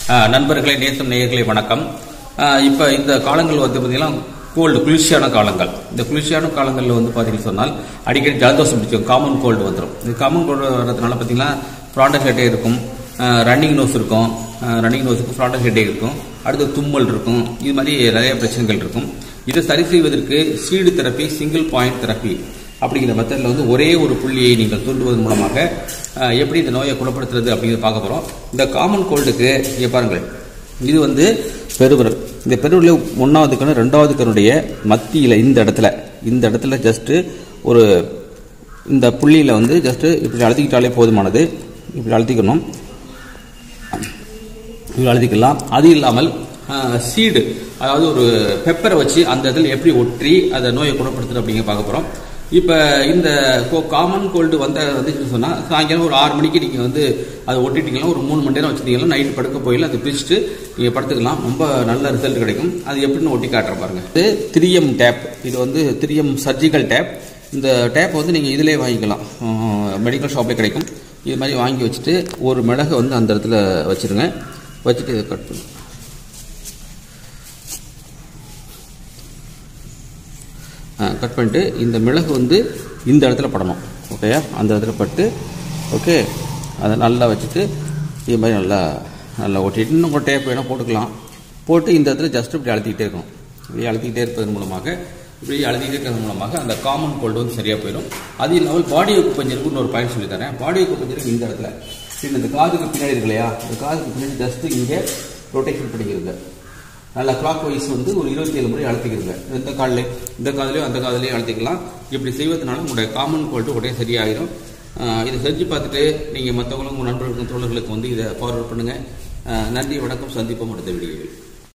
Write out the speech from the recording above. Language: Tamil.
ஆஹ் நண்பர்களே நேசம் நேயர்களே வணக்கம் ஆஹ் இப்ப இந்த காலங்கள் வந்து பார்த்தீங்கன்னா கோல்டு குளிர்ச்சியான காலங்கள் இந்த குளிர்ச்சியான காலங்களில் வந்து பார்த்தீங்கன்னு சொன்னால் அடிக்கடி ஜலதோஷம் பிடிக்கும் காமன் கோல்டு வந்துடும் இந்த காமன் கோல்டு வரதுனால பார்த்தீங்கன்னா ப்ராண்டக்ட் ஹெட்டே இருக்கும் ரன்னிங் நோஸ் இருக்கும் ரன்னிங் நோஸுக்கு ப்ராண்டக்ட் ஹெட்டே இருக்கும் அடுத்து தும்மல் இருக்கும் இது மாதிரி நிறைய பிரச்சனைகள் இருக்கும் இதை சரி செய்வதற்கு seed therapy single point therapy அப்படிங்கிற மெத்தடில் வந்து ஒரே ஒரு புள்ளியை நீங்கள் தூண்டுவதன் மூலமாக அஹ், எப்படி இந்த நோயை குணப்படுத்துறது அப்படிங்கிறத பார்க்க போகிறோம் இந்த காமன் கோல்டுக்கு இங்கே பாருங்கள் இது வந்து பெருவிரல் இந்த பெருவிரல் ஒன்றாவது கணு ரெண்டாவது கணுடைய மத்தியில் இந்த இடத்துல இந்த இடத்துல ஜஸ்ட்டு ஒரு இந்த புள்ளியில் வந்து ஜஸ்ட்டு இப்படி அழுத்திக்கிட்டாலே போதுமானது இப்படி அழுத்திக்கணும் இப்படி அழுத்திக்கலாம் அது இல்லாமல் சீடு அதாவது ஒரு பெப்பரை வச்சு அந்த இதில் எப்படி ஒற்றி அந்த நோயை குணப்படுத்துறது அப்படிங்க பார்க்க போகிறோம் இப்போ இந்த காமன் கோல்டு வந்த வந்துச்சுன்னு சொன்னால் சாயங்காலம் ஒரு ஆறு மணிக்கு நீங்கள் வந்து அதை ஒட்டிட்டீங்கன்னா ஒரு மூணு மணி நேரம் வச்சுட்டீங்கன்னா நைட் படுக்க போயில அதை பிரிச்சுட்டு நீங்கள் படுத்துக்கலாம் ரொம்ப நல்ல ரிசல்ட் கிடைக்கும் அது எப்படின்னு ஒட்டி காட்டுறேன் பாருங்க இது திரியம் டேப் இது வந்து திரியம் சர்ஜிக்கல் டேப் இந்த டேப் வந்து நீங்கள் இதிலே வாங்கிக்கலாம் மெடிக்கல் ஷாப்லேயே கிடைக்கும் இது மாதிரி வாங்கி வச்சுட்டு ஒரு மிளகை வந்து அந்த இடத்துல வச்சுருங்க வச்சுட்டு இதை கட் பண்ணு கட் பண்ணிட்டு இந்த மிளகு வந்து இந்த இடத்துல படணும் ஓகேயா அந்த இடத்துல பட்டு ஓகே அதை நல்லா வச்சுட்டு இது மாதிரி நல்லா நல்லா ஒட்டிட்டு இன்னும் கூட டேப் வேணால் போட்டுக்கலாம் போட்டு இந்த இடத்துல ஜஸ்ட் இப்படி அழுத்திக்கிட்டே இருக்கணும் இப்படி அழுத்திக்கிட்டே இருப்பதன் மூலமாக இப்படி அழுத்திக்கிட்டே இருக்கிறது மூலமாக அந்த காமன் கோல்டு வந்து சரியாக போயிடும் அது இல்லாமல் பாடி பஞ்சருக்கு ஒரு பாயிண்ட் சொல்லி தரேன் பாடி பஞ்சருக்கு இந்த இடத்துல சரி இந்த காதுக்கு பின்னாடி இருக்கு இல்லையா இந்த காதுக்கு பின்னாடி ஜஸ்ட் இங்கே ரொட்டேஷன் பண்ணிக்கிறது நல்லா கிளாக் வைஸ் வந்து ஒரு இருபத்தி ஏழு முறை அழுத்திக்கிறங்க இந்த காலில் இந்த காதுலையும் அந்த காதுலையும் அழுத்திக்கலாம் இப்படி செய்வதனால உங்களுடைய காமன் கோல்டு உடனே சரியாயிரும் ஆஹ் இதை செஞ்சு பார்த்துட்டு நீங்கள் மற்றவங்களும் உங்கள் நண்பர்களுக்கும் தோழர்களுக்கு வந்து இதை ஃபார்வர்ட் பண்ணுங்கள் ஆஹ் நன்றி வணக்கம் சந்திப்போம் அடுத்த வீடியோவில்